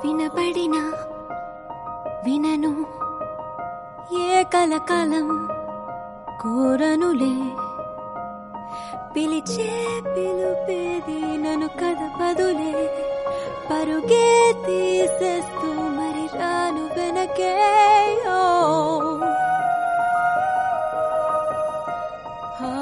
వినబడిన వినను ఏ కలకలం కోరనులే పిలిచే పిలుపేది నన్ను కదపదులే పరుగే తీసేస్తూ మరి రాను వెనకే ఓ. ఆ.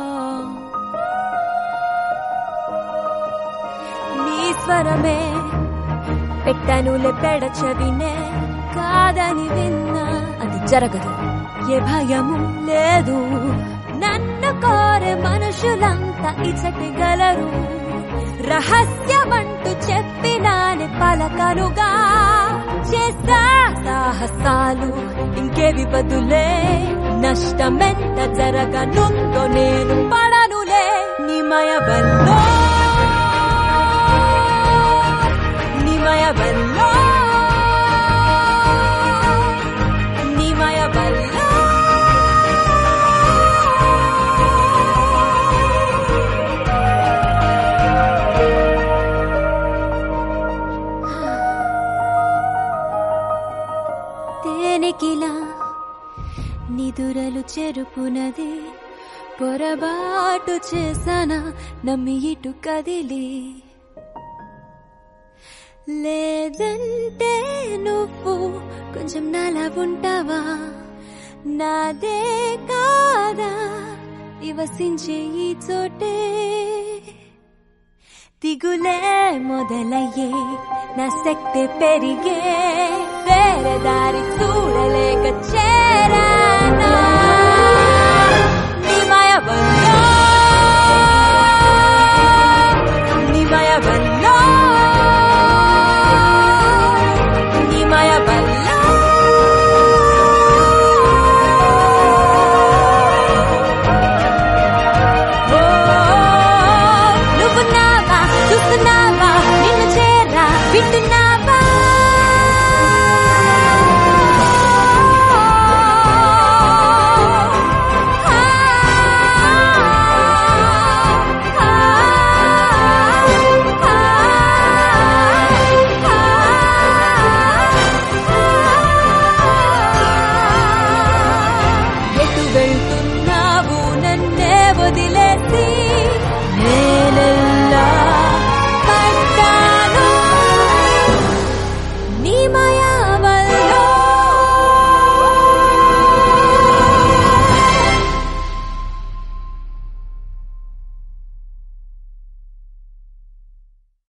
నీ స్వరమే పెట్టనులే పెడ చెవినే కాదని విన్నా అది జరగదు ఏ భయము లేదు నన్ను కోరే మనుషులంతా ఇచ్చటిగలరు రహస్యమంటూ చెప్పినాని పలకనుగా చేస్తా సాహసాలు ఇంకేవి బదులే నష్టమెంత జరగనుందో నేను పడనులే నిమయ బల్లో నిమయ బల్లో నిమయ బల్లో తేనెకిలా నిదురలు చెరుపునది పొరబాటు చేసన నమ్మి ఇటు కదిలి లేదంటే నువ్వు కొంచెం నాలా ఉంటావా నాదే కాదా నివసించే ఈ చోటే దిగులే మొదలయ్యే నా శక్తి పెరిగే వేరే దారి చూడలేక చేరానా